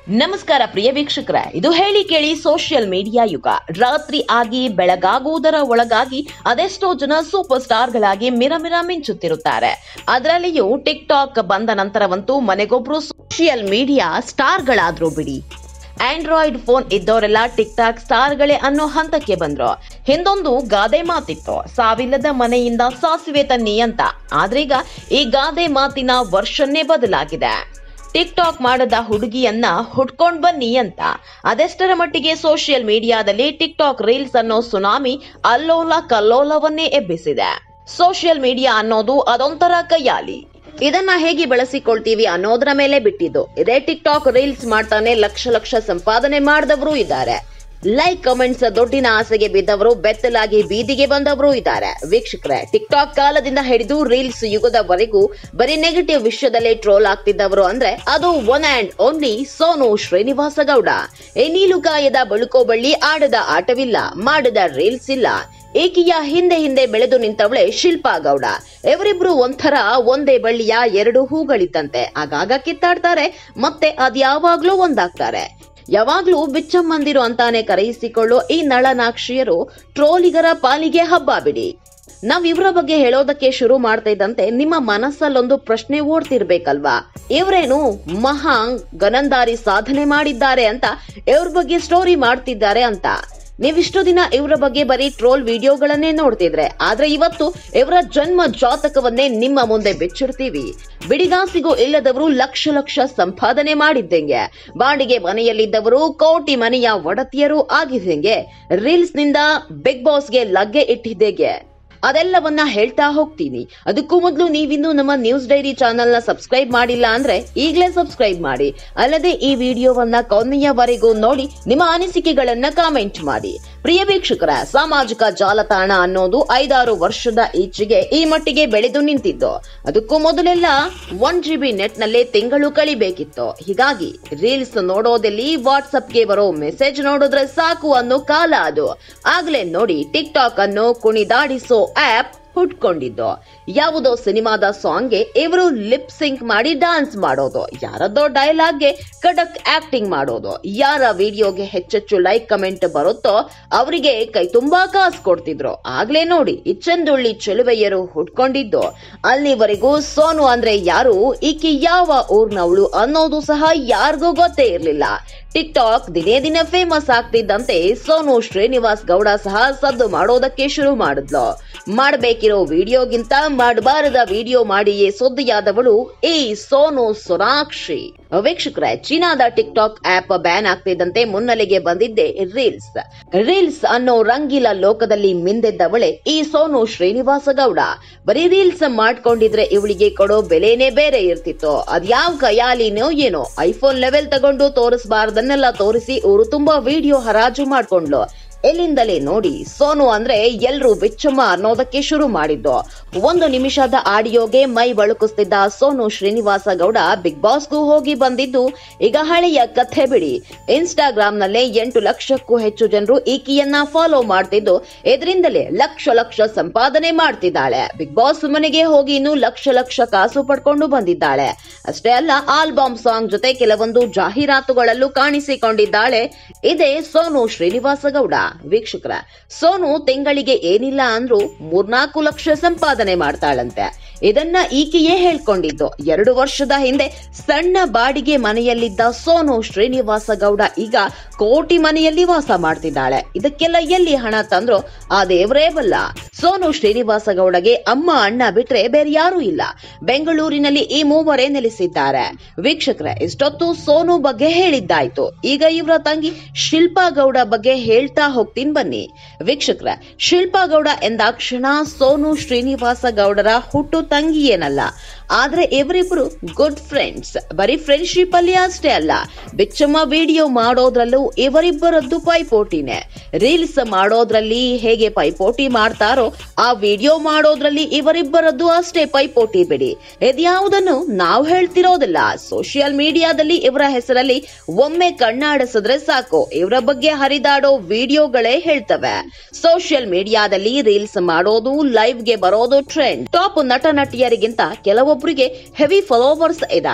ನಮಸ್ಕಾರ ಪ್ರಿಯ ವೀಕ್ಷಕರೇ ಇದು ಹೇಳಿ ಕೇಳಿ ಸೋಷಿಯಲ್ ಮೀಡಿಯಾ ಯುಗ ರಾತ್ರಿ ಆಗಿ ಬೆಳಗಾಗುವುದರ ಒಳಗಾಗಿ ಅದೆಷ್ಟೋ ಜನ ಸೂಪರ್ ಸ್ಟಾರ್ಗಳಾಗಿ ಮಿರಮಿರ ಮಿಂಚುತ್ತಿರುತ್ತಾರೆ ಅದರಲ್ಲಿಯೂ ಟಿಕ್ ಟಾಕ್ ಬಂದ ನಂತರವಂತೂ ಮನೆಗೊಬ್ರು ಸೋಷಿಯಲ್ ಮೀಡಿಯಾ ಸ್ಟಾರ್ಗಳಾದ್ರು ಬಿಡಿ ಆಂಡ್ರಾಯ್ಡ್ ಫೋನ್ ಇದ್ದವರೆಲ್ಲ ಟಿಕ್ ಟಾಕ್ ಸ್ಟಾರ್ಗಳೇ ಅನ್ನೋ ಹಂತಕ್ಕೆ ಬಂದ್ರು ಹಿಂದೊಂದು ಗಾದೆ ಮಾತಿತ್ತು ಸಾವಿಲ್ಲದ ಮನೆಯಿಂದ ಸಾಸಿವೆ ತನ್ನಿ ಅಂತ ಆದ್ರೀಗ ಈ ಗಾದೆ ಮಾತಿನ ವರ್ಷನ್ನೇ ಬದಲಾಗಿದೆ ಟಿಕ್ ಟಾಕ್ ಮಾಡದ ಹುಡುಗಿಯನ್ನ ಹುಡ್ಕೊಂಡ್ ಬನ್ನಿ ಅಂತ ಅದೆಷ್ಟರ ಮಟ್ಟಿಗೆ ಸೋಷಿಯಲ್ ಮೀಡಿಯಾದಲ್ಲಿ ಟಿಕ್ ಟಾಕ್ ರೀಲ್ಸ್ ಅನ್ನೋ ಸುನಾಮಿ ಅಲ್ಲೋಲ ಕಲ್ಲೋಲವನ್ನೇ ಎಬ್ಬಿಸಿದೆ ಸೋಷಿಯಲ್ ಮೀಡಿಯಾ ಅನ್ನೋದು ಅದೊಂಥರ ಕೈಯಾಲಿ ಇದನ್ನ ಹೇಗೆ ಬಳಸಿಕೊಳ್ತೀವಿ ಅನ್ನೋದರ ಮೇಲೆ ಬಿಟ್ಟಿದ್ದು ಇದೇ ಟಿಕ್ ಟಾಕ್ ರೀಲ್ಸ್ ಮಾಡ್ತಾನೆ ಲಕ್ಷ ಲಕ್ಷ ಸಂಪಾದನೆ ಮಾಡಿದವರು ಇದ್ದಾರೆ ಲೈಕ್ ಕಮೆಂಟ್ಸ್ ದುಡ್ಡಿನ ಆಸೆಗೆ ಬಿದ್ದವರು ಬೆತ್ತಲಾಗಿ ಬೀದಿಗೆ ಬಂದವರು ಇದ್ದಾರೆ ವೀಕ್ಷಕರೇ ಟಿಕ್ ಟಾಕ್ ಕಾಲದಿಂದ ಹಿಡಿದು ರೀಲ್ಸ್ ಯುಗದವರೆಗೂ ಬರೀ ನೆಗೆಟಿವ್ ವಿಷಯದಲ್ಲೇ ಟ್ರೋಲ್ ಆಗ್ತಿದ್ದವರು ಅಂದ್ರೆ ಅದು one and only Sonu Srinivasa Gowda ಈ ನೀಲುಗಾಯದ ಬಳುಕೋ ಬಳ್ಳಿ ಆಡದ ಆಟವಿಲ್ಲ ಮಾಡದ ರೀಲ್ಸ್ ಇಲ್ಲ ಏಕೆಯ ಹಿಂದೆ ಹಿಂದೆ ಬೆಳೆದು ನಿಂತವಳೆ ಶಿಲ್ಪಾ ಗೌಡ ಇವರಿಬ್ರು ಒಂಥರ ಒಂದೇ ಬಳ್ಳಿಯ ಎರಡು ಹೂಗಳಿದ್ದಂತೆ ಆಗಾಗ ಕಿತ್ತಾಡ್ತಾರೆ ಮತ್ತೆ ಅದ್ಯಾವಾಗ್ಲೂ ಒಂದಾಗ್ತಾರೆ ಯಾವಾಗ್ಲೂ ಬಿಚ್ಚಮ್ಮಂದಿರು ಅಂತಾನೆ ಕರೆಯಿಸಿಕೊಳ್ಳೋ ಈ ನಳನಾಕ್ಷಿಯರು ಟ್ರೋಲಿಗರ ಪಾಲಿಗೆ ಹಬ್ಬ ಬಿಡಿ ನಾವ್ ಇವರ ಬಗ್ಗೆ ಹೇಳೋದಕ್ಕೆ ಶುರು ಮಾಡ್ತಾ ಇದ್ದಂತೆ ನಿಮ್ಮ ಮನಸ್ಸಲ್ಲೊಂದು ಪ್ರಶ್ನೆ ಓಡ್ತಿರ್ಬೇಕಲ್ವಾ ಇವರೇನು ಮಹಾ ಗನಂದಾರಿ ಸಾಧನೆ ಮಾಡಿದ್ದಾರೆ ಅಂತ ಇವ್ರ ಬಗ್ಗೆ ಸ್ಟೋರಿ ಮಾಡ್ತಿದ್ದಾರೆ ಅಂತ ನೀವಿಷ್ಟು ದಿನ ಇವರ ಬಗ್ಗೆ ಬರೀ ಟ್ರೋಲ್ ವಿಡಿಯೋಗಳನ್ನೇ ನೋಡ್ತಿದ್ರೆ ಆದ್ರೆ ಇವತ್ತು ಇವರ ಜನ್ಮ ಜಾತಕವನ್ನೇ ನಿಮ್ಮ ಮುಂದೆ ಬಿಚ್ಚಿಡ್ತೀವಿ ಬಿಡಿಗಾಸಿಗೂ ಇಲ್ಲದವರು ಲಕ್ಷ ಲಕ್ಷ ಸಂಪಾದನೆ ಮಾಡಿದ್ದಂಗೆ ಬಾಡಿಗೆ ಮನೆಯಲ್ಲಿದ್ದವರು ಕೋಟಿ ಮನೆಯ ಒಡತಿಯರು ಆಗಿದ್ದಂಗೆ ರೀಲ್ಸ್ ನಿಂದ ಬಿಗ್ ಬಾಸ್ಗೆ ಲಗ್ಗೆ ಇಟ್ಟಿದ್ದೇಗೆ ಅದೆಲ್ಲವನ್ನ ಹೇಳ್ತಾ ಹೋಗ್ತೀನಿ ಅದಕ್ಕೂ ಮೊದಲು ನೀವಿನ್ನೂ ನಮ್ಮ ನ್ಯೂಸ್ ಡೈರಿ ಚಾನೆಲ್ ನ ಸಬ್ಸ್ಕ್ರೈಬ್ ಮಾಡಿಲ್ಲ ಅಂದ್ರೆ ಈಗಲೇ ಸಬ್ಸ್ಕ್ರೈಬ್ ಮಾಡಿ ಅಲ್ಲದೆ ಈ ವಿಡಿಯೋವನ್ನ ಕೊನೆಯವರೆಗೂ ನೋಡಿ ನಿಮ್ಮ ಅನಿಸಿಕೆಗಳನ್ನ ಕಾಮೆಂಟ್ ಮಾಡಿ ಪ್ರಿಯ ವೀಕ್ಷಕರ ಸಾಮಾಜಿಕ ಜಾಲತಾಣ ಅನ್ನೋದು ಐದಾರು ವರ್ಷದ ಈಚೆಗೆ ಈ ಮಟ್ಟಿಗೆ ಬೆಳೆದು ನಿಂತಿದ್ದು ಅದಕ್ಕೂ ಮೊದಲೆಲ್ಲ ಒನ್ ಜಿ ಬಿ ನೆಟ್ ನಲ್ಲೇ ತಿಂಗಳು ಕಳಿಬೇಕಿತ್ತು ಹೀಗಾಗಿ ರೀಲ್ಸ್ ನೋಡೋದಲ್ಲಿ ವಾಟ್ಸಪ್ಗೆ ಬರೋ ಮೆಸೇಜ್ ನೋಡಿದ್ರೆ ಸಾಕು ಅನ್ನೋ ಕಾಲ ಅದು ಆಗ್ಲೇ ನೋಡಿ ಟಿಕ್ ಟಾಕ್ ಅನ್ನು ಕುಣಿದಾಡಿಸೋ ಆಪ್ ಹುಟ್ಕೊಂಡಿದ್ದು ಯಾವುದೋ ಸಿನಿಮಾದ ಸಾಂಗ್ಗೆ ಇವರು ಲಿಪ್ ಸಿಂಕ್ ಮಾಡಿ ಡಾನ್ಸ್ ಮಾಡೋದು ಯಾರದೋ ಡೈಲಾಗ್ಗೆ ಕಡಕ್ ಆಕ್ಟಿಂಗ್ ಮಾಡೋದು ಯಾರ ವಿಡಿಯೋಗೆ ಹೆಚ್ಚೆಚ್ಚು ಲೈಕ್ ಕಮೆಂಟ್ ಬರುತ್ತೋ ಅವರಿಗೆ ಕೈ ತುಂಬಾ ಕಾಸು ಕೊಡ್ತಿದ್ರು ಆಗ್ಲೇ ನೋಡಿ ಈ ಚಂದುಳ್ಳಿ ಚೆಲುವೆಯರು ಹುಟ್ಕೊಂಡಿದ್ದು ಅಲ್ಲಿವರೆಗೂ ಸೋನು ಅಂದ್ರೆ ಯಾರು ಈಕೆ ಯಾವ ಊರ್ನವಳು ಅನ್ನೋದು ಸಹ ಯಾರಿಗೂ ಗೊತ್ತೇ ಇರ್ಲಿಲ್ಲ ಟಿಕ್ ಟಾಕ್ ದಿನೇ ದಿನ ಫೇಮಸ್ ಆಗ್ತಿದ್ದಂತೆ ಸೋನು ಶ್ರೀನಿವಾಸ್ ಗೌಡ ಸಹ ಸದ್ದು ಮಾಡೋದಕ್ಕೆ ಶುರು ಮಾಡಿದ್ಲು ಮಾಡಬೇಕಿರೋ ವಿಡಿಯೋಗಿಂತ ಮಾಡಬಾರದ ವಿಡಿಯೋ ಮಾಡಿಯೇ ಸುದ್ದಿಯಾದವಳು ಈ ಸೋನು ಸೊನಾಕ್ಷಿ ವೀಕ್ಷಕರೇ ಚೀನಾದ ಟಿಕ್ ಟಾಕ್ ಆಪ್ ಬ್ಯಾನ್ ಆಗ್ತಿದ್ದಂತೆ ಮುನ್ನೆಲೆಗೆ ಬಂದಿದ್ದೆ ರೀಲ್ಸ್ ರೀಲ್ಸ್ ಅನ್ನೋ ರಂಗಿಲ ಲೋಕದಲ್ಲಿ ಮಿಂದೆದ್ದವಳೆ ಈ ಸೋನು ಶ್ರೀನಿವಾಸ ಗೌಡ ಬರೀ ರೀಲ್ಸ್ ಮಾಡ್ಕೊಂಡಿದ್ರೆ ಇವಳಿಗೆ ಕೊಡೋ ಬೆಲೆನೇ ಬೇರೆ ಇರ್ತಿತ್ತು ಅದ್ಯಾವ ಕಯಾಲಿನೋ ಏನೋ ಐಫೋನ್ ಲೆವೆಲ್ ತಗೊಂಡು ತೋರಿಸಬಾರ್ದನ್ನೆಲ್ಲ ತೋರಿಸಿ ಊರು ತುಂಬಾ ವಿಡಿಯೋ ಹರಾಜು ಮಾಡ್ಕೊಂಡ್ಲು ಎಲ್ಲಿಂದಲೇ ನೋಡಿ ಸೋನು ಅಂದ್ರೆ ಎಲ್ರು ಬಿಚ್ಚಮ್ಮ ಅನ್ನೋದಕ್ಕೆ ಶುರು ಮಾಡಿದ್ದು ಒಂದು ನಿಮಿಷದ ಆಡಿಯೋಗೆ ಮೈ ಬಳುಕಿಸ್ತಿದ್ದ ಸೋನು ಶ್ರೀನಿವಾಸ ಗೌಡ ಬಿಗ್ ಬಾಸ್ಗೂ ಹೋಗಿ ಬಂದಿದ್ದು ಈಗ ಹಳೆಯ ಕಥೆ ಬಿಡಿ ಇನ್ಸ್ಟಾಗ್ರಾಮ್ ನಲ್ಲೇ ಎಂಟು ಲಕ್ಷಕ್ಕೂ ಹೆಚ್ಚು ಜನರು ಈಕೆಯನ್ನ ಫಾಲೋ ಮಾಡ್ತಿದ್ದು ಇದರಿಂದಲೇ ಲಕ್ಷ ಲಕ್ಷ ಸಂಪಾದನೆ ಮಾಡ್ತಿದ್ದಾಳೆ ಬಿಗ್ ಬಾಸ್ ಮನೆಗೆ ಹೋಗಿ ಇನ್ನು ಲಕ್ಷ ಲಕ್ಷ ಕಾಸು ಪಡ್ಕೊಂಡು ಬಂದಿದ್ದಾಳೆ ಅಷ್ಟೇ ಅಲ್ಲ ಆಲ್ಬಮ್ ಸಾಂಗ್ ಜೊತೆ ಕೆಲವೊಂದು ಜಾಹೀರಾತುಗಳಲ್ಲೂ ಕಾಣಿಸಿಕೊಂಡಿದ್ದಾಳೆ ಇದೇ ಸೋನು ಶ್ರೀನಿವಾಸ ಗೌಡ ವೀಕ್ಷಕರ ಸೋನು ತಿಂಗಳಿಗೆ ಏನಿಲ್ಲ ಅಂದ್ರೂ ಮೂರ್ನಾಲ್ಕು ಲಕ್ಷ ಸಂಪಾದನೆ ಮಾಡ್ತಾಳಂತೆ ಇದನ್ನ ಈಕೆಯೇ ಹೇಳ್ಕೊಂಡಿದ್ದು ಎರಡು ವರ್ಷದ ಹಿಂದೆ ಸಣ್ಣ ಬಾಡಿಗೆ ಮನೆಯಲ್ಲಿದ್ದ ಸೋನು ಶ್ರೀನಿವಾಸ ಗೌಡ ಈಗ ಕೋಟಿ ಮನೆಯಲ್ಲಿ ವಾಸ ಮಾಡ್ತಿದ್ದಾಳೆ ಇದಕ್ಕೆಲ್ಲ ಎಲ್ಲಿ ಹಣ ತಂದ್ರೋ ಆ ದೇವರೇ ಬಲ್ಲ ಸೋನು ಶ್ರೀನಿವಾಸ ಗೌಡಗೆ ಅಮ್ಮ ಅಣ್ಣ ಬಿಟ್ರೆ ಬೇರೆ ಯಾರೂ ಇಲ್ಲ ಬೆಂಗಳೂರಿನಲ್ಲಿ ಈ ಮೂವರೇ ನೆಲೆಸಿದ್ದಾರೆ ವೀಕ್ಷಕರೇ ಇಷ್ಟೊತ್ತು ಸೋನು ಬಗ್ಗೆ ಹೇಳಿದ್ದಾಯ್ತು ಈಗ ಇವರ ತಂಗಿ ಶಿಲ್ಪಾ ಗೌಡ ಬಗ್ಗೆ ಹೇಳ್ತಾ ಹೋಗ್ತೀನಿ ಬನ್ನಿ ವೀಕ್ಷಕರ ಶಿಲ್ಪಾ ಗೌಡ ಎಂದಾಕ್ಷಣ ಸೋನು ಶ್ರೀನಿವಾಸ ಗೌಡರ ಹುಟ್ಟು ತಂಗಿ ಏನಲ್ಲ ಆದ್ರೆ ಇವರಿಬ್ರು ಗುಡ್ ಫ್ರೆಂಡ್ಸ್ ಬರೀ ಫ್ರೆಂಡ್ಶಿಪ್ ಅಲ್ಲಿ ಅಷ್ಟೇ ಅಲ್ಲ ಬಿಚ್ಚಮ್ಮ ವಿಡಿಯೋ ಮಾಡೋದ್ರಲ್ಲೂ ಇವರಿಬ್ಬರದ್ದು ಪೈಪೋಟಿನೇ ರೀಲ್ಸ್ ಮಾಡೋದ್ರಲ್ಲಿ ಹೇಗೆ ಪೈಪೋಟಿ ಮಾಡ್ತಾರೋ ಆ ವಿಡಿಯೋ ಮಾಡೋದ್ರಲ್ಲಿ ಇವರಿಬ್ಬರದ್ದು ಅಷ್ಟೇ ಪೈಪೋಟಿ ಬಿಡಿ ಇದ್ಯಾವುದನ್ನು ನಾವು ಹೇಳ್ತಿರೋದಿಲ್ಲ ಸೋಷಿಯಲ್ ಮೀಡಿಯಾದಲ್ಲಿ ಇವರ ಹೆಸರಲ್ಲಿ ಒಮ್ಮೆ ಕಣ್ಣಾಡಿಸಿದ್ರೆ ಸಾಕು ಇವರ ಬಗ್ಗೆ ಹರಿದಾಡೋ ವಿಡಿಯೋಗಳೇ ಹೇಳ್ತವೆ ಸೋಷಿಯಲ್ ಮೀಡಿಯಾದಲ್ಲಿ ರೀಲ್ಸ್ ಮಾಡೋದು ಲೈವ್ಗೆ ಬರೋದು ಟ್ರೆಂಡ್ ಟಾಪ್ ನಟ ನಟಿಯರಿಗಿಂತ ಕೆಲವೊಬ್ಬರಿಗೆ ಹೆವಿ ಫಾಲೋವರ್ಸ್ ಇದ್ದಾರೆ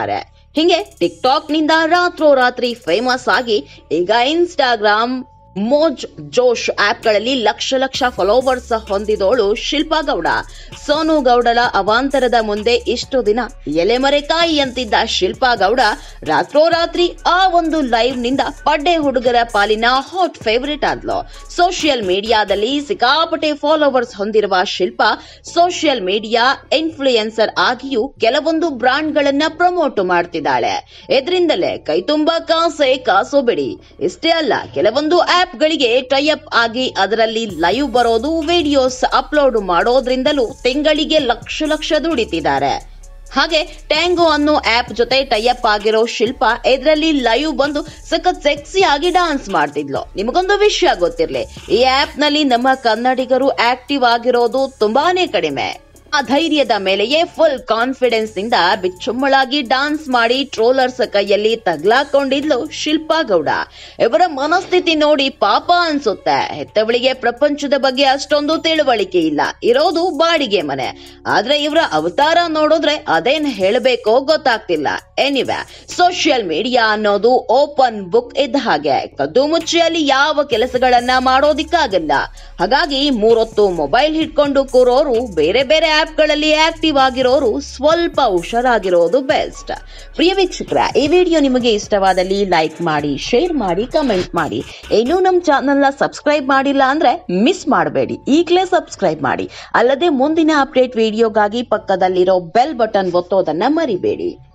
ಹಿಂಗೆ ಟಿಕ್ಟಾಕ್ ನಿಂದ ರಾತ್ರೋರಾತ್ರಿ ಫೇಮಸ್ ಆಗಿ ಈಗ ಇನ್ಸ್ಟಾಗ್ರಾಮ್ ಮೋಜ್ ಜೋಶ್ ಆಪ್ಗಳಲ್ಲಿ ಲಕ್ಷ ಲಕ್ಷ ಫಾಲೋವರ್ಸ್ ಹೊಂದಿದೋಳು ಶಿಲ್ಪಾ ಗೌಡ ಸೋನು ಗೌಡರ ಅವಾಂತರದ ಮುಂದೆ ಇಷ್ಟು ದಿನ ಎಲೆಮರೆಕಾಯಿ ಅಂತಿದ್ದ ಶಿಲ್ಪಾ ಗೌಡ ರಾತ್ರೋರಾತ್ರಿ ಆ ಒಂದು ಲೈವ್ ನಿಂದ ಪಡ್ಡೆ ಹುಡುಗರ ಪಾಲಿನ ಹಾಟ್ ಫೇವರೇಟ್ ಆದ್ಲು ಸೋಷಿಯಲ್ ಮೀಡಿಯಾದಲ್ಲಿ ಸಿಕ್ಕಾಪಟ್ಟೆ ಫಾಲೋವರ್ಸ್ ಹೊಂದಿರುವ ಶಿಲ್ಪಾ ಸೋಷಿಯಲ್ ಮೀಡಿಯಾ ಇನ್ಫ್ಲೂಯೆನ್ಸರ್ ಆಗಿಯೂ ಕೆಲವೊಂದು ಬ್ರಾಂಡ್ಗಳನ್ನ ಪ್ರಮೋಟ್ ಮಾಡ್ತಿದ್ದಾಳೆ ಇದರಿಂದಲೇ ಕೈ ತುಂಬಾ ಕಾಸೆ ಕಾಸು ಬಿಡಿ ಇಷ್ಟೇ ಅಲ್ಲ ಕೆಲವೊಂದು ಆಪ್ಗಳಿಗೆ ಟೈಅಪ್ ಆಗಿ ಅದರಲ್ಲಿ ಲೈವ್ ಬರೋದು ವಿಡಿಯೋಸ್ ಅಪ್ಲೋಡ್ ಮಾಡೋದ್ರಿಂದಲೂ ತಿಂಗಳಿಗೆ ಲಕ್ಷ ಲಕ್ಷ ದುಡಿತಿದ್ದಾರೆ ಹಾಗೆ ಟ್ಯಾಂಗೋ ಅನ್ನೋ ಆಪ್ ಜೊತೆ ಟೈಅಪ್ ಆಗಿರೋ ಶಿಲ್ಪ ಇದರಲ್ಲಿ ಲೈವ್ ಬಂದು ಸಖತ್ ಸೆಕ್ಸಿ ಆಗಿ ಡಾನ್ಸ್ ಮಾಡ್ತಿದ್ಲು ನಿಮಗೊಂದು ವಿಷಯ ಗೊತ್ತಿರ್ಲಿ ಈ ಆಪ್ ನಲ್ಲಿ ನಮ್ಮ ಕನ್ನಡಿಗರು ಆಕ್ಟಿವ್ ಆಗಿರೋದು ತುಂಬಾನೇ ಕಡಿಮೆ ಆ ಧೈರ್ಯದ ಮೇಲೆಯೇ ಫುಲ್ ಕಾನ್ಫಿಡೆನ್ಸ್ ನಿಂದ ಬಿಚ್ಚುಮ್ಮಳಾಗಿ ಡಾನ್ಸ್ ಮಾಡಿ ಟ್ರೋಲರ್ಸ್ ಕೈಯಲ್ಲಿ ತಗ್ಲಾಕೊಂಡಿದ್ಲು ಶಿಲ್ಪಾ ಗೌಡ ಇವರ ಮನಸ್ಥಿತಿ ನೋಡಿ ಪಾಪ ಅನ್ಸುತ್ತೆ ಹೆತ್ತವಳಿಗೆ ಪ್ರಪಂಚದ ಬಗ್ಗೆ ಅಷ್ಟೊಂದು ತಿಳುವಳಿಕೆ ಇಲ್ಲ ಇರೋದು ಬಾಡಿಗೆ ಮನೆ ಆದ್ರೆ ಇವರ ಅವತಾರ ನೋಡಿದ್ರೆ ಅದೇನ್ ಹೇಳಬೇಕೋ ಗೊತ್ತಾಗ್ತಿಲ್ಲ ಎನಿವೆ ಸೋಷಿಯಲ್ ಮೀಡಿಯಾ ಅನ್ನೋದು ಓಪನ್ ಬುಕ್ ಇದ್ದ ಹಾಗೆ ಕದ್ದು ಮುಚ್ಚಿಯಲ್ಲಿ ಯಾವ ಕೆಲಸಗಳನ್ನ ಮಾಡೋದಿಕ್ಕಾಗಲ್ಲ ಹಾಗಾಗಿ ಮೂರೊತ್ತು ಮೊಬೈಲ್ ಹಿಡ್ಕೊಂಡು ಕೂರೋರು ಬೇರೆ ಬೇರೆ ಆಪ್ಗಳಲ್ಲಿ ಆಕ್ಟಿವ್ ಆಗಿರೋರು ಸ್ವಲ್ಪ ಹುಷಾರಾಗಿರೋದು ಬೆಸ್ಟ್ ಪ್ರಿಯ ವೀಕ್ಷಕರ ಈ ವಿಡಿಯೋ ನಿಮಗೆ ಇಷ್ಟವಾದಲ್ಲಿ ಲೈಕ್ ಮಾಡಿ ಶೇರ್ ಮಾಡಿ ಕಮೆಂಟ್ ಮಾಡಿ ಇನ್ನೂ ನಮ್ಮ ಚಾನಲ್ನ ಸಬ್ಸ್ಕ್ರೈಬ್ ಮಾಡಿಲ್ಲ ಅಂದ್ರೆ ಮಿಸ್ ಮಾಡಬೇಡಿ ಈಗಲೇ ಸಬ್ಸ್ಕ್ರೈಬ್ ಮಾಡಿ ಅಲ್ಲದೆ ಮುಂದಿನ ಅಪ್ಡೇಟ್ ವಿಡಿಯೋಗಾಗಿ ಪಕ್ಕದಲ್ಲಿರೋ ಬೆಲ್ ಬಟನ್ ಒತ್ತೋದನ್ನ ಮರಿಬೇಡಿ